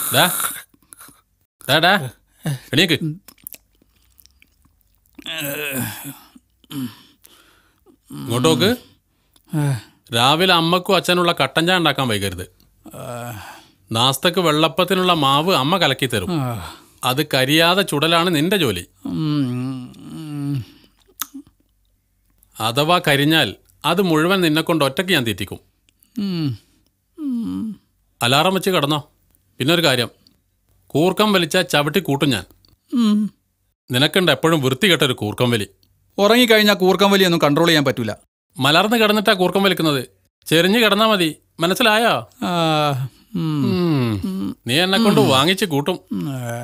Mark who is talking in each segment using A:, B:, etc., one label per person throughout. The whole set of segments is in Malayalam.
A: ഡാ ഡാ ഡാ എണീക്ക് ഇങ്ങോട്ട് നോക്ക് രാവിലെ അമ്മക്കും അച്ഛനുള്ള കട്ടൻ ചായ ഉണ്ടാക്കാൻ വൈകരുത് നാസ്തക്ക് വെള്ളപ്പത്തിനുള്ള മാവ് അമ്മ കലക്കി തരും അത് കരിയാതെ ചുടലാണ് നിന്റെ ജോലി അഥവാ കരിഞ്ഞാൽ അത് മുഴുവൻ നിന്നെ കൊണ്ട് ഒറ്റയ്ക്ക് ഞാൻ തീറ്റിക്കും അലാറം വെച്ച് കിടന്നോ പിന്നെ ഒരു കാര്യം കൂർക്കം വലിച്ച ചവിട്ടി കൂട്ടും ഞാൻ നിനക്കുണ്ട് എപ്പോഴും വൃത്തികെട്ടൊരു കൂർക്കം വലി
B: ഉറങ്ങിക്കഴിഞ്ഞാൽ കൂർക്കം വലിയൊന്നും കൺട്രോൾ ചെയ്യാൻ പറ്റൂല
A: മലർന്ന് കിടന്നിട്ടാ കൂർക്കം വലിക്കുന്നത് ചെരിഞ്ഞ് കിടന്നാ മതി മനസ്സിലായോ
B: ആ, ഉം.
A: ഉം. നീ എന്നെ കൊണ്ട് വാങ്ങിച്ച് കൂട്ടും
B: ആ.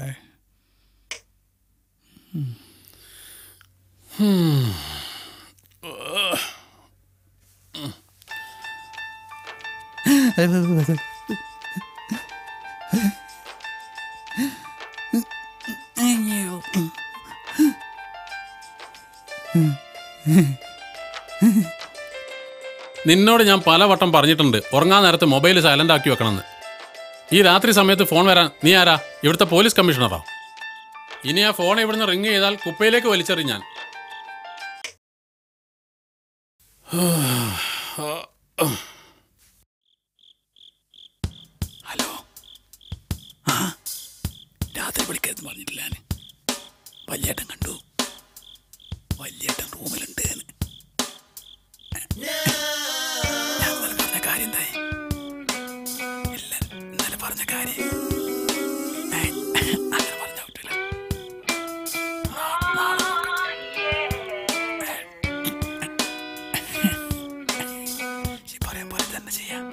A: നിന്നോട് ഞാൻ പലവട്ടം പറഞ്ഞിട്ടുണ്ട് ഉറങ്ങാൻ നേരത്ത് മൊബൈൽ സൈലന്റ് ആക്കി വെക്കണമെന്ന് ഈ രാത്രി സമയത്ത് ഫോൺ വരാൻ നീ ആരാ ഇവിടുത്തെ പോലീസ് കമ്മീഷണറാ ഇനി ആ ഫോൺ ഇവിടുന്ന് റിങ് ചെയ്താൽ കുപ്പയിലേക്ക് വലിച്ചെറിയും ഞാൻ
B: ഹലോ ആ രാത്രി വിളിക്കരുത് പറഞ്ഞിട്ടില്ല ഞാൻ വല്യേട്ടൻ കണ്ടു വല്യേട്ടൻ റൂമിലുണ്ട് എന്ന്. ഞാൻ ഇന്നലെ പറഞ്ഞ കാര്യം എന്തായി ഇല്ല ഇന്നലെ പറഞ്ഞ കാര്യം ഏയ്, അങ്ങനെ പറഞ്ഞാ പറ്റൂല. നാ- നാളെ നോക്കാം. ഈ പറയാൻ പോലെ തന്നെ ചെയ്യാം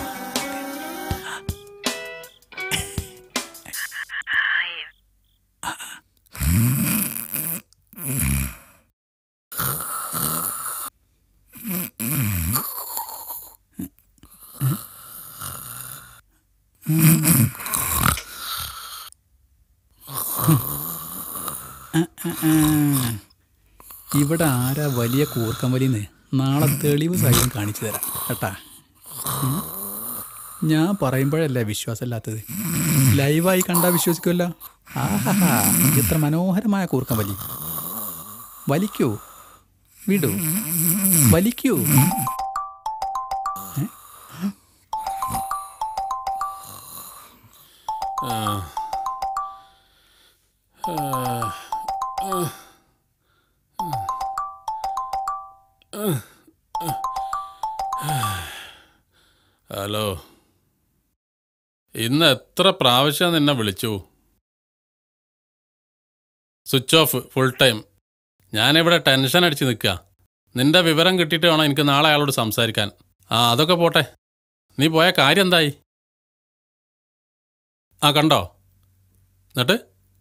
B: ഇവിടെ ആരാ വലിയ കൂർക്കം വലിന്ന് നാളെ തെളിവ് സഹിതം കാണിച്ചു തരാം കേട്ടാ ഉം. ഞാൻ പറയുമ്പോഴല്ലേ വിശ്വാസമില്ലാത്തത് ലൈവായി കണ്ടാ വിശ്വസിക്കുമല്ലോ ആഹാ എത്ര മനോഹരമായ കൂർക്കം വലി വലിക്കൂ വിടൂ വലിക്കൂ
A: ഹലോ ഇന്ന് എത്ര പ്രാവശ്യം നിന്നെ വിളിച്ചു സ്വിച്ച് ഓഫ് ഫുൾ ടൈം ഞാനിവിടെ ടെൻഷൻ അടിച്ച് നിൽക്കുക നിന്റെ വിവരം കിട്ടിയിട്ട് വേണം എനിക്ക് നാളെ അയാളോട് സംസാരിക്കാൻ ആ അതൊക്കെ പോട്ടെ നീ പോയ കാര്യം എന്തായി ആ കണ്ടോ എന്നിട്ട്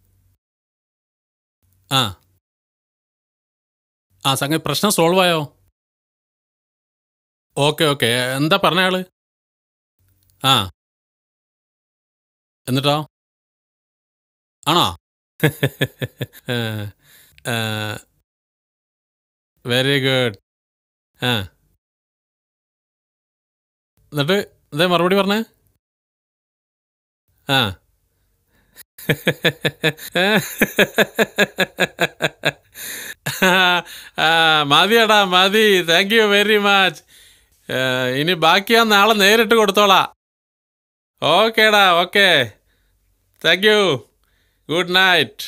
A: ആ ആ സംഗതി പ്രശ്നം സോൾവ് ആയോ ഓക്കെ ഓക്കെ എന്താ പറഞ്ഞ ആള് ആ എന്നിട്ടോ ആണോ വെരി ഗുഡ് ആ എന്നിട്ട് എന്തേ മറുപടി പറഞ്ഞേ ആ ആ, മതിയെടാ മതി താങ്ക് യു വെരി മച്ച് ഇനി ബാക്കി ഞാൻ നാളെ നേരിട്ട് കൊടുത്തോളാം ഓക്കേടാ okay thank you good night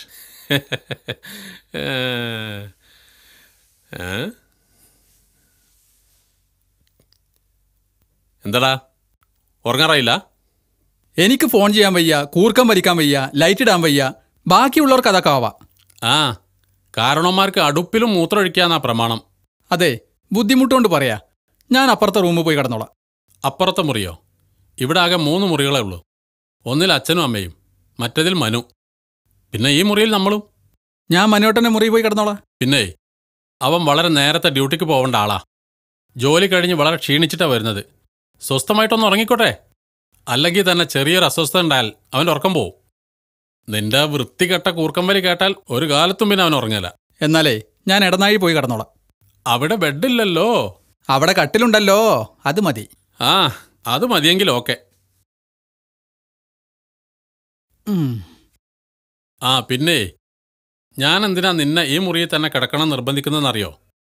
A: എന്താടാ ഉറങ്ങാറായില്ല
B: എനിക്ക് ഫോൺ ചെയ്യാൻ വയ്യ കൂർക്കം വലിക്കാൻ വയ്യ ലൈറ്റ് ഇടാൻ വയ്യ ബാക്കിയുള്ളവർക്ക് അതൊക്കെ ആവാം
A: ആ കാരണവന്മാർക്ക് അടുപ്പിലും മൂത്രമൊഴിക്കാന്നാ പ്രമാണം
B: അതെ ബുദ്ധിമുട്ടുകൊണ്ട് പറയാ ഞാൻ അപ്പുറത്തെ റൂമിൽ പോയി കിടന്നോളാം
A: അപ്പുറത്തെ മുറിയോ ഇവിടെ ആകെ മൂന്ന് മുറികളേ ഉള്ളൂ ഒന്നിൽ അച്ഛനും അമ്മയും മറ്റതിൽ മനു പിന്നെ ഈ മുറിയിൽ നമ്മളും
B: ഞാൻ മനോട്ടന്റെ മുറിയിൽ പോയി കിടന്നോളാം
A: പിന്നെ അവൻ വളരെ നേരത്തെ ഡ്യൂട്ടിക്ക് പോവേണ്ട ആളാ ജോലി കഴിഞ്ഞ് വളരെ ക്ഷീണിച്ചിട്ടാ വരുന്നത് സ്വസ്ഥമായിട്ടൊന്ന് ഉറങ്ങിക്കോട്ടെ അല്ലെങ്കിൽ തന്നെ ചെറിയൊരു അസ്വസ്ഥത ഉണ്ടായാൽ അവൻ്റെ ഉറക്കം പോവും നിന്റെ വൃത്തികെട്ട കൂർക്കം വലി കേട്ടാൽ ഒരു കാലത്തും പിന്നെ അവൻ ഉറങ്ങില്ല
B: എന്നാലേ ഞാൻ ഇടനാഴി പോയി കിടന്നോളാം
A: അവിടെ ബെഡില്ലല്ലോ
B: അവിടെ കട്ടിലുണ്ടല്ലോ അത് മതി
A: ആ അത് മതിയെങ്കിൽ ഓക്കെ
B: ഉം.
A: ആ പിന്നെ ഞാൻ എന്തിനാ നിന്നെ ഈ മുറിയിൽ തന്നെ കിടക്കണം നിർബന്ധിക്കുന്നതെന്നറിയോ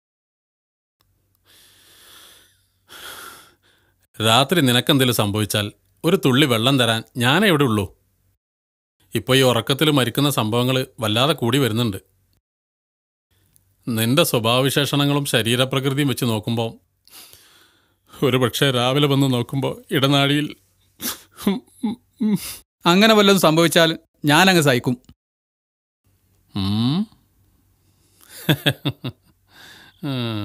A: രാത്രി നിനക്കെന്തെങ്കിലും സംഭവിച്ചാൽ ഒരു തുള്ളി വെള്ളം തരാൻ ഞാൻ എവിടെ ഉള്ളൂ ഇപ്പോൾ ഈ ഉറക്കത്തിൽ മരിക്കുന്ന സംഭവങ്ങൾ വല്ലാതെ കൂടി വരുന്നുണ്ട് നിന്റെ സ്വഭാവവിശേഷണങ്ങളും ശരീരപ്രകൃതിയും വെച്ച് നോക്കുമ്പോൾ ഒരു പക്ഷേ രാവിലെ വന്ന് നോക്കുമ്പോൾ ഇടനാഴിയിൽ
B: അങ്ങനെ വല്ലതും സംഭവിച്ചാൽ ഞാൻ അങ്ങ് സഹിക്കും
A: ഉം. ഉം.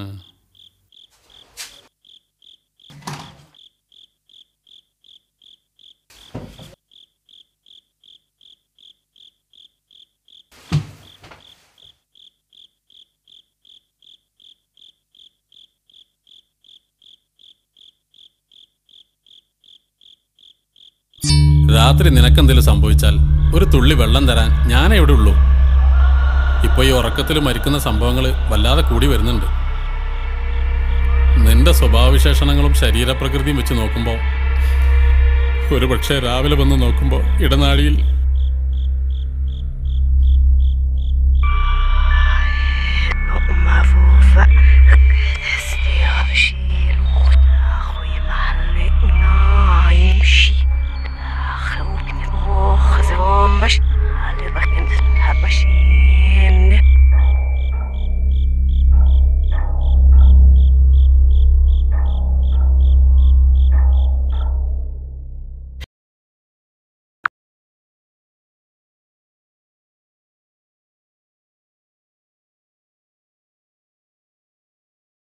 A: രാത്രി നിനക്കെന്തെങ്കിലും സംഭവിച്ചാൽ ഒരു തുള്ളി വെള്ളം തരാൻ ഞാൻ എവിടെ ഉള്ളൂ ഇപ്പോൾ ഈ ഉറക്കത്തിൽ മരിക്കുന്ന സംഭവങ്ങൾ വല്ലാതെ കൂടി വരുന്നുണ്ട് നിന്റെ സ്വഭാവവിശേഷണങ്ങളും ശരീരപ്രകൃതിയും വെച്ച് നോക്കുമ്പോൾ ഒരു പക്ഷേ രാവിലെ വന്ന് നോക്കുമ്പോൾ ഇടനാഴിയിൽ